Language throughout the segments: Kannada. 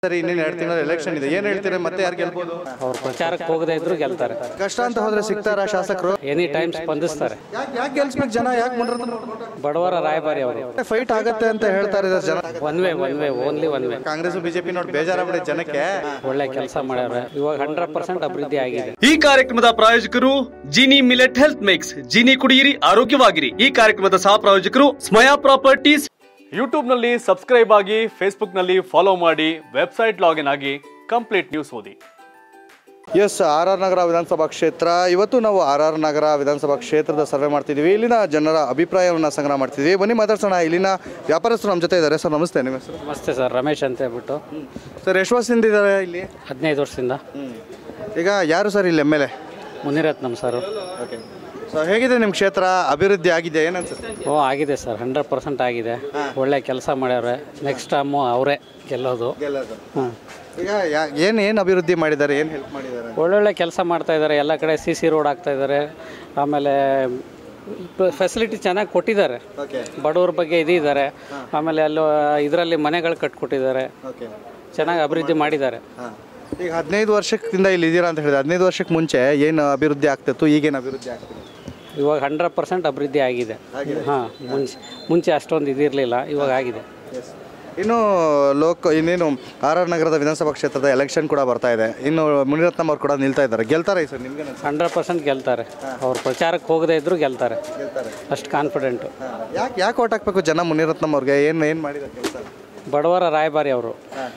ಸರಿ ಇನ್ನೇನು ಎರಡು ತಿಂಗಳ ಎಲೆಕ್ಷನ್ ಇದೆ ಏನು ಹೇಳ್ತೀರಾ ಮತ್ತೆ ಯಾರು ಗೆಲ್ಬೋದು ಅವ್ರು ಪ್ರಚಾರಕ್ಕೆ ಹೋಗದೇ ಇದ್ರು ಗೆಲ್ತಾರೆ ಕಷ್ಟ ಅಂತ ಹೋದ್ರೆ ಸಿಗ್ತಾರ ಶಾಸಕರು ಎನಿ ಟೈಮ್ ಸ್ಪಂದಿಸ್ತಾರೆ ಯಾಕೆ ಯಾಕೆ ಗೆಲ್ಸ್ಬೇಕು ಜನ ಯಾಕೆ ಮುನ್ರತ್ನ ಬಡವರ ರಾಯಭಾರಿ ಅವರು ಫೈಟ್ ಆಗತ್ತೆ ಅಂತ ಹೇಳ್ತಾ ಇದ್ದಾರೆ ಜನ one way one way only one way Congress BJP ನೋಡಿ ಬೇಜಾರಾಗ್ಬಿಡಿ ಜನಕ್ಕೆ ಒಳ್ಳೆ ಕೆಲಸ ಮಾಡ್ಯಾರ ಇವಾಗ ಹಂಡ್ರೆಡ್ ಪರ್ಸೆಂಟ್ ಅಭಿವೃದ್ಧಿ ಆಗಿದೆ ಈ ಕಾರ್ಯಕ್ರಮದ ಪ್ರಾಯೋಜಕರು Jini millet health mix Jini ಕುಡಿಯಿರಿ ಆರೋಗ್ಯವಾಗಿರಿ ಈ ಕಾರ್ಯಕ್ರಮದ ಸಹ ಪ್ರಾಯೋಜಕರು ಸ್ಮಯಾ ಪ್ರಾಪರ್ಟೀಸ್ ಯೂಟ್ಯೂಬ್ ನಲ್ಲಿ ಸಬ್ಸ್ಕ್ರೈಬ್ ಆಗಿ ಫೇಸ್ಬುಕ್ ನಲ್ಲಿ ಫಾಲೋ ಮಾಡಿ ವೆಬ್ಸೈಟ್ ಲಾಗಿನ್ ಆಗಿ ಕಂಪ್ಲೀಟ್ ನ್ಯೂಸ್ ಓದಿ ಎಸ್ ಆರ್ ಆರ್ ನಗರ ವಿಧಾನಸಭಾ ಕ್ಷೇತ್ರ ಇವತ್ತು ನಾವು ಆರ್ ಆರ್ ನಗರ ವಿಧಾನಸಭಾ ಕ್ಷೇತ್ರದ ಸರ್ವೆ ಮಾಡ್ತಿದ್ದೀವಿ ಇಲ್ಲಿನ ಜನರ ಅಭಿಪ್ರಾಯವನ್ನು ಸಂಗ್ರಹ ಮಾಡ್ತಿದ್ದೀವಿ ಬನ್ನಿ ಮಾತಾಡ್ಸೋಣ ಇಲ್ಲಿನ ವ್ಯಾಪಾರಸ್ಥರು ನಮ್ಮ ಜೊತೆ ಇದ್ದಾರೆ ಸರ್ ನಮಸ್ತೆ ನಿಮ್ಮ ಹೆಸರು ನಮಸ್ತೆ ಸರ್ ರಮೇಶ್ ಅಂತ ಹೇಳ್ಬಿಟ್ಟು ಸರ್ ಎಷ್ಟು ವರ್ಷದಿಂದ ಇದ್ದಾರೆ ಇಲ್ಲಿ ಹದಿನೈದು ವರ್ಷದಿಂದ ಈಗ ಯಾರು ಸರ್ ಇಲ್ಲಿ M L A Munirathnam sir okay so ಹೇಗಿದೆ ನಿಮ್ಮ ಕ್ಷೇತ್ರ ಅಭಿವೃದ್ಧಿ ಆಗಿದೆ ಏನನ್ಸುತ್ತೆ ಓ ಆಗಿದೆ ಸರ್ ಹಂಡ್ರೆಡ್ ಪರ್ಸೆಂಟ್ ಆಗಿದೆ ಒಳ್ಳೆ ಕೆಲಸ ಮಾಡ್ಯಾವ್ರೆ ನೆಕ್ಸ್ಟ್ ಟೈಮು ಅವರೇ ಗೆಲ್ಲೋದು ಹ್ಞೂ ಈಗ ಏನು ಏನು ಅಭಿವೃದ್ಧಿ ಮಾಡಿದ್ದಾರೆ ಏನು ಹೆಲ್ಪ್ ಮಾಡಿದ್ದಾರೆ ಒಳ್ಳೊಳ್ಳೆ ಕೆಲಸ ಮಾಡ್ತಾ ಇದ್ದಾರೆ ಎಲ್ಲ ಕಡೆ ಸಿ ಸಿ ರೋಡ್ ಆಗ್ತಾ ಇದ್ದಾರೆ ಆಮೇಲೆ ಫೆಸಿಲಿಟಿ ಚೆನ್ನಾಗಿ ಕೊಟ್ಟಿದ್ದಾರೆ ಓಕೆ ಬಡವ್ರ ಬಗ್ಗೆ ಇದಿದ್ದಾರೆ ಆಮೇಲೆ ಅಲ್ಲೂ ಇದರಲ್ಲಿ ಮನೆಗಳು ಕಟ್ಕೊಟ್ಟಿದ್ದಾರೆ ಓಕೆ ಚೆನ್ನಾಗಿ ಅಭಿವೃದ್ಧಿ ಮಾಡಿದ್ದಾರೆ ಹಾಂ ಈಗ ಹದಿನೈದು ವರ್ಷದಿಂದ ಇಲ್ಲಿ ಇದ್ದೀರಾ ಅಂತ ಹೇಳಿದ್ರೆ ಹದಿನೈದು ವರ್ಷಕ್ಕೆ ಮುಂಚೆ ಏನು ಅಭಿವೃದ್ಧಿ ಆಗ್ತಿತ್ತು ಈಗೇನು ಅಭಿವೃದ್ಧಿ ಆಗ್ತಿದೆ ಇವಾಗ ಹಂಡ್ರೆಡ್ ಪರ್ಸೆಂಟ್ ಅಭಿವೃದ್ಧಿ ಆಗಿದೆ ಹಾಂ ಮುಂಚೆ ಮುಂಚೆ ಅಷ್ಟೊಂದು ಇದಿರಲಿಲ್ಲ ಇವಾಗ ಆಗಿದೆ ಇನ್ನು ಲೋಕ ಇನ್ನೇನು ಆರ್ ಆರ್ ನಗರದ ವಿಧಾನಸಭಾ ಕ್ಷೇತ್ರದ ಎಲೆಕ್ಷನ್ ಕೂಡ ಬರ್ತಾ ಇದೆ ಇನ್ನು ಮುನಿರತ್ನಮ್ ಅವ್ರು ಕೂಡ ನಿಲ್ತಾ ಇದ್ದಾರೆ ಗೆಲ್ತಾರೆ ಸರ್ ನಿಮ್ಗೆ ಹಂಡ್ರೆಡ್ ಪರ್ಸೆಂಟ್ ಗೆಲ್ತಾರೆ ಅವ್ರು ಪ್ರಚಾರಕ್ಕೆ ಹೋಗದೇ ಇದ್ರು ಗೆಲ್ತಾರೆ ಗೆಲ್ತಾರೆ ಅಷ್ಟು ಕಾನ್ಫಿಡೆಂಟು ಯಾಕೆ ಯಾಕೆ ಓಟ್ ಹಾಕ್ಬೇಕು ಜನ ಮುನಿರತ್ನಮ್ ಅವ್ರಿಗೆ ಏನು ಏನು ಮಾಡಿದ್ದಾರೆ ಕೆಲಸ ಬಡವರ ರಾಯಭಾರಿ ಅವರು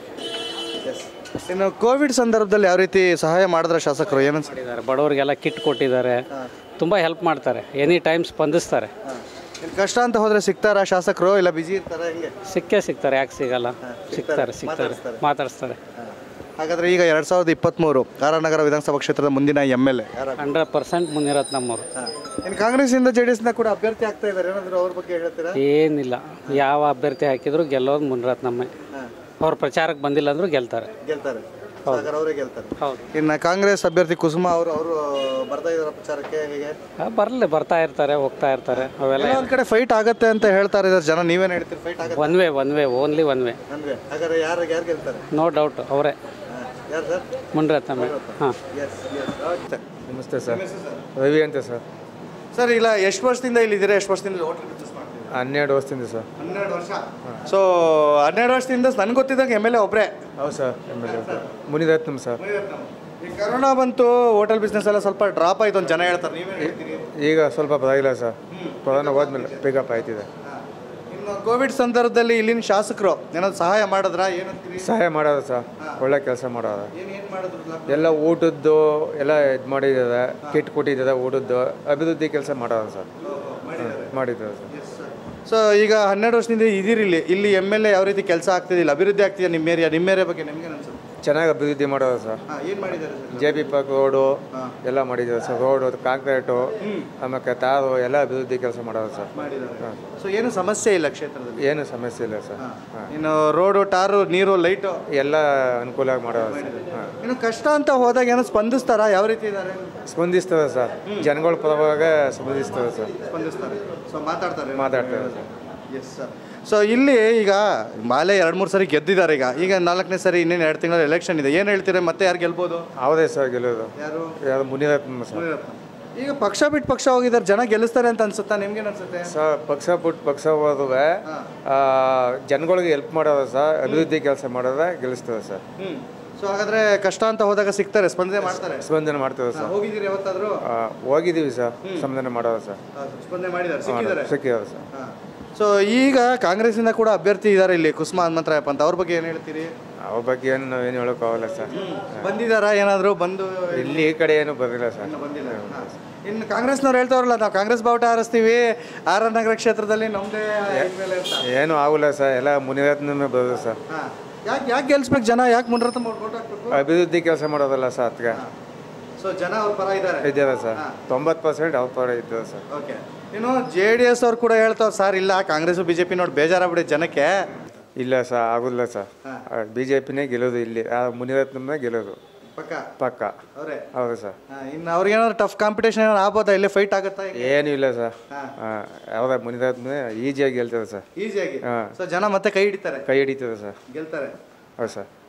ಇನ್ನು ಕೋವಿಡ್ ಸಂದರ್ಭದಲ್ಲಿ ಯಾವ ರೀತಿ ಸಹಾಯ ಮಾಡಿದ್ರೆ ಶಾಸಕರು ಏನನ್ಸ ಮಾಡಿದ್ದಾರೆ ಬಡವರಿಗೆಲ್ಲ ಕಿಟ್ ಕೊಟ್ಟಿದ್ದಾರೆ ತುಂಬ ಹೆಲ್ಪ್ ಮಾಡ್ತಾರೆ ಎನಿ ಟೈಮ್ ಸ್ಪಂದಿಸ್ತಾರೆ ಇನ್ನು ಕಷ್ಟ ಅಂತ ಹೋದ್ರೆ ಸಿಗ್ತಾರಾ ಶಾಸಕರು ಇಲ್ಲ ಬಿಜಿ ಇರ್ತಾರ ಹೆಂಗೆ ಸಿಕ್ಕೇ ಸಿಗ್ತಾರೆ ಯಾಕೆ ಸಿಗಲ್ಲ ಸಿಗ್ತಾರೆ ಸಿಗ್ತಾರೆ ಮಾತಾಡಿಸ್ತಾರೆ ಹಾಗಾದ್ರೆ ಈಗ ಎರಡ್ ಸಾವಿರದ ಇಪ್ಪತ್ತ್ಮೂರು ಆರ್ ಆರ್ ನಗರ ವಿಧಾನಸಭಾ ಕ್ಷೇತ್ರದ ಮುಂದಿನ M L A hundred percent ಮುನಿರತ್ನಮ್ಮವರು ಇನ್ನು ಕಾಂಗ್ರೆಸ್ಸಿಂದ ಜೆ ಡಿ ಎಸ್ನ ಕೂಡ ಅಭ್ಯರ್ಥಿ ಆಗ್ತಾ ಇದ್ದಾರೆ ಏನಾದರೂ ಅವ್ರ ಬಗ್ಗೆ ಹೇಳ್ತೀರಾ ಏನಿಲ್ಲ ಯಾವ ಅಭ್ಯರ್ಥಿ ಹಾಕಿದ್ರು ಗೆಲ್ಲೋದು ಮುನಿರತ್ನಮ್ಮ ಅವ್ರ ಪ್ರಚಾರಕ್ಕೆ ಬಂದಿಲ್ಲ ಅಂದ್ರೂ ಗೆಲ್ತಾರೆ ಗೆಲ್ತಾರೆ ಸಾಗರ್ ಅವರೇ ಗೆಲ್ತಾರೆ ಹೌದು ಇನ್ನು ಕಾಂಗ್ರೆಸ್ ಅಭ್ಯರ್ಥಿ ಕುಸುಮ ಅವರು ಅವರು ಬರ್ತಾ ಇದ್ದಾರೆ ಪ್ರಚಾರಕ್ಕೆ ಹೇಗೆ ಬರಲಿ ಬರ್ತಾ ಇರ್ತಾರೆ ಹೋಗ್ತಾ ಇರ್ತಾರೆ ಅವೆಲ್ಲ ಎಲ್ಲ ಒಂದ್ ಕಡೆ ಫೈಟ್ ಆಗತ್ತೆ ಅಂತ ಹೇಳ್ತಾ ಇದ್ದಾರೆ ಜನ ನೀವೇನು ಹೇಳ್ತೀರಿ ಫೈಟ್ ಆಗತ್ತೆ one way one way only one way ಅಂದ್ರೆ ಹಾಗಾದ್ರೆ ಯಾರು ಯಾರು ಗೆಲ್ತಾರೆ ನೋ ಡೌಟ್ ಅವರೇ ಯಾರು ಸರ್ ಮುನಿರತ್ನಮ್ಮ ಹಾಂ ಎಸ್ ಎಸ್ ನಮಸ್ತೆ ಸರ್ ರವಿ ಅಂತ ಸರ್ ಸರ್ ಇಲ್ಲ ಎಷ್ಟು ವರ್ಷದಿಂದ ಇಲ್ಲಿ ಇದ್ದೀರಾ ಎಷ್ಟು ವರ್ಷದಿಂದ ಹೋಟೆಲ್ ಬಿಸ್ನೆಸ್ ಮಾಡ್ತೀವಿ ಹನ್ನೆರಡು ವರ್ಷದಿಂದ ಸರ್ ಹನ್ನೆರಡು ವರ್ಷ ಸೊ ಹನ್ನೆರಡು ವರ್ಷದಿಂದ ನನಗೆ ಗೊತ್ತಿದ್ದಂಗೆ ಎಮ್ ಎಲ್ ಎ ಒಬ್ಬರೇ ಹೌದು sir M L A Munirathnam sir ಈ ಕರೋನಾ ಬಂತು ಹೋಟೆಲ್ ಬಿಸ್ನೆಸ್ ಎಲ್ಲ ಸ್ವಲ್ಪ ಡ್ರಾಪ್ ಆಯ್ತು ಅಂತ ಜನ ಹೇಳ್ತಾರೆ ನೀವೇ ಹೇಳ್ತೀರಿ ಈಗ ಸ್ವಲ್ಪ ಪರವಾಗಿಲ್ಲ ಸರ್ ಕೊರೋನಾ ಹೋದ್ಮೇಲೆ ಪಿಕಪ್ ಆಯ್ತಿದೆ ಇನ್ನು ಕೋವಿಡ್ ಸಂದರ್ಭದಲ್ಲಿ ಇಲ್ಲಿನ ಶಾಸಕರು ಏನಾದ್ರು ಸಹಾಯ ಮಾಡಿದ್ರಾ ಏನಂತೀರಿ ಸಹಾಯ ಮಾಡೋದು ಸರ್ ಒಳ್ಳೆ ಕೆಲಸ ಮಾಡೋದು ಏನು ಏನು ಮಾಡಿದ್ರು ಎಲ್ಲ ಊಟದ್ದು ಎಲ್ಲ ಇದು ಮಾಡಿದ್ದಾರೆ ಕಿಟ್ ಕೊಟ್ಟಿದ್ದಾರೆ ಊಟದ್ದು ಅಭಿವೃದ್ಧಿ ಕೆಲಸ ಮಾಡೋದು ಸರ್ ಮಾಡಿದ್ದಾರೆ ಸರ್ ಸೊ ಈಗ ಹನ್ನೆರಡು ವರ್ಷದಿಂದ ಇದೀರಿ ಇಲ್ಲಿ ಇಲ್ಲಿ ಎಮ್ ಎಲ್ ಎ ಯಾವ ರೀತಿ ಕೆಲಸ ಆಗ್ತಿದಿಲ್ಲ ಅಭಿವೃದ್ಧಿ ಆಗ್ತಿದೆ ನಿಮ್ಮ ಏರಿಯಾ ನಿಮ್ಮ ಏರಿಯಾ ಬಗ್ಗೆ ನಿಮ್ಗೆ ಅನ್ಸುತ್ತೆ ಚೆನ್ನಾಗಿ ಅಭಿವೃದ್ಧಿ ಮಾಡೋದು ಸರ್ ಹಾಂ ಏನು ಮಾಡಿದ್ದಾರೆ sir J P park road ಎಲ್ಲ ಮಾಡಿದ್ದಾರೆ ಸರ್ ರೋಡು ಕಾಂಕ್ರೀಟು ಆಮೇಲೆ ತಾರು ಎಲ್ಲ ಅಭಿವೃದ್ಧಿ ಕೆಲಸ ಮಾಡೋದು ಸರ್ ಹಾಂ ಸೊ ಏನು ಸಮಸ್ಯೆ ಇಲ್ಲ ಕ್ಷೇತ್ರದಲ್ಲಿ ಏನು ಸಮಸ್ಯೆ ಇಲ್ಲ ಸರ್ ಹಾಂ ಇನ್ನು ರೋಡು ಟಾರು ನೀರು ಲೈಟು ಎಲ್ಲ ಅನುಕೂಲ ಮಾಡೋದು ಸರ್ ಹಾಂ ಇನ್ನು ಕಷ್ಟ ಅಂತ ಹೋದಾಗ ಏನೋ ಸ್ಪಂದಿಸ್ತಾರಾ ಯಾವ ರೀತಿ ಇದ್ದಾರೆ ಸ್ಪಂದಿಸ್ತದೆ ಸರ್ ಜನಗಳ ಪರವಾಗ ಸ್ಪಂದಿಸ್ತದೆ ಸರ್ ಸ್ಪಂದಿಸ್ತಾರೆ ಸೊ ಮಾತಾಡ್ತಾರೆ ಮಾತಾಡ್ತಾರೆ ಸರ್ ಎಸ್ ಸರ್ ಸೊ ಇಲ್ಲಿ ಈಗ ಮಾಲೆ ಎರಡು ಮೂರು ಸರಿ ಗೆದ್ದಿದ್ದಾರೆ ಈಗ ಈಗ ನಾಲ್ಕನೇ ಸರಿ ಇನ್ನೇನು ಎರಡು ತಿಂಗಳ ಎಲೆಕ್ಷನ್ ಇದೆ ಏನು ಹೇಳ್ತೀರಾ ಮತ್ತೆ ಯಾರು ಗೆಲ್ಬೋದು ಹೌದೇ ಸರ್ ಗೆಲ್ಲೋದು ಯಾರು ಯಾರು ಮುನಿರತ್ನ ಸರ್ ಈಗ ಪಕ್ಷ ಬಿಟ್ಟು ಪಕ್ಷ ಹೋಗಿದ್ದಾರೆ ಜನ ಗೆಲ್ಲಿಸ್ತಾರೆ ಅಂತ ಅನ್ಸುತ್ತಾ ನಿಮ್ಗೇನು ಅನ್ಸುತ್ತೆ ಸರ್ ಪಕ್ಷ ಬಿಟ್ಟು ಪಕ್ಷ ಹೋದ್ರೆ ಜನಗಳಿಗೆ ಹೆಲ್ಪ್ ಮಾಡೋದು ಸರ್ ಅಭಿವೃದ್ಧಿ ಕೆಲಸ ಮಾಡೋದ ಗೆಲ್ಲಿಸ್ತದೆ ಸರ್ ಹ್ಞೂ ಸೊ ಹಾಗಾದ್ರೆ ಕಷ್ಟ ಅಂತ ಹೋದಾಗ ಸಿಗ್ತಾರೆ ಸ್ಪಂದನೆ ಮಾಡ್ತಾರೆ ಸ್ಪಂದನೆ ಮಾಡ್ತದೆ ಸರ್ ಹೋಗಿದ್ದೀರಿ ಯಾವತ್ತಾದರೂ ಆ, ಹೋಗಿದ್ದೀವಿ ಸರ್ ಸ್ಪಂದನೆ ಮಾಡೋದು ಸರ್ ಸ್ಪಂದನೆ ಮಾಡಿದ್ದಾರೆ ಸಿಕ್ಕಿದ್ದಾರೆ ಸಿಕ್ಕಿದ್ದಾರೆ ಸರ್ ಸೊ ಈಗ ಕಾಂಗ್ರೆಸ್ಸಿಂದ ಕೂಡ ಅಭ್ಯರ್ಥಿ ಇದ್ದಾರೆ ಇಲ್ಲಿ ಕುಸುಮಾ ಹನುಮಂತರಾಯಪ್ಪ ಅಂತ ಅವ್ರ ಬಗ್ಗೆ ಏನು ಹೇಳ್ತೀರಿ ಅವ್ರ ಬಗ್ಗೆ ಏನು ನಾವು ಏನು ಹೇಳೋಕ್ಕಾಗಲ್ಲ ಸರ್ ಬಂದಿದ್ದಾರಾ ಏನಾದರೂ ಬಂದು ಇಲ್ಲಿ ಈ ಕಡೆ ಏನು ಬಂದಿಲ್ಲ ಸರ್ ಬಂದಿಲ್ಲ ಇನ್ನು ಕಾಂಗ್ರೆಸ್ನವ್ರು ಹೇಳ್ತಾವ್ರಲ್ಲ ನಾವು ಕಾಂಗ್ರೆಸ್ ಬಾವುಟ ಹಾರಿಸ್ತೀವಿ ಆರ್ ಆರ್ ನಗರ ಕ್ಷೇತ್ರದಲ್ಲಿ ನಮ್ಮದೇ ಮೇಲೆ ಅಂತ ಏನು ಆಗೋಲ್ಲ ಸರ್ ಎಲ್ಲ ಮುನಿರತ್ನ ಬರೋದು ಸರ್ ಯಾಕೆ ಯಾಕೆ ಗೆಲ್ಸ್ಬೇಕು ಜನ ಯಾಕೆ ಮುನ್ರತ್ನ ಓಟ್ ಹಾಕ್ಬೇಕು ಅಭಿವೃದ್ಧಿ ಕೆಲಸ ಮಾಡೋದಲ್ಲ ಸರ್ ಅದಕ್ಕೆ ಸೊ ಜನ ಅವ್ರ ಪರ ಇದ್ದಾರೆ ಇದ್ದಾರೆ ಸರ್ ತೊಂಬತ್ತು ಪರ್ಸೆಂಟ್ ಅವ್ರ ಪರ ಇದ್ದಾರೆ ಸರ್ ಓಕೆ ಇನ್ನು ಜೆ ಡಿ ಎಸ್ ಅವ್ರು ಕೂಡ ಹೇಳ್ತಾವ್ರು ಸರ್ ಇಲ್ಲ ಕಾಂಗ್ರೆಸ್ ಬಿ ಜೆ ಪಿ ನೋಡಿ ಬೇಜಾರಾಗ್ಬಿಡಿ ಜನಕ್ಕೆ ಇಲ್ಲ ಸರ್ ಆಗೋದಿಲ್ಲ ಸರ್ ಬಿ ಜೆ ಪಿನೇ ಗೆಲ್ಲೋದು ಇಲ್ಲಿ ಆ ಮುನಿರತ್ನಮ್ನೇ ಗೆಲ್ಲೋದು ಪಕ್ಕ ಪಕ್ಕ ಅವರೇ ಹೌದು ಸರ್ ಇನ್ನು ಅವ್ರಿಗೇನಾದ್ರು ಟಫ್ ಕಾಂಪಿಟೇಷನ್ ಏನಾದ್ರು ಆಗ್ಬೋದಾ ಇಲ್ಲೇ ಫೈಟ್ ಆಗುತ್ತಾ ಏನೂ ಇಲ್ಲ ಸರ್ ಯಾವ್ದ ಮುನಿರತ್ನೇ ಈಜಿಯಾಗಿ ಗೆಲ್ತದೆ ಸರ್ ಈಸಿಯಾಗಿ ಹಾ. ಸೊ ಜನ ಮತ್ತೆ ಕೈ ಹಿಡಿತಾರೆ ಕೈ ಹಿಡಿತದೆ ಸರ್ ಗೆಲ್ತಾರೆ ಹೌದು ಸರ್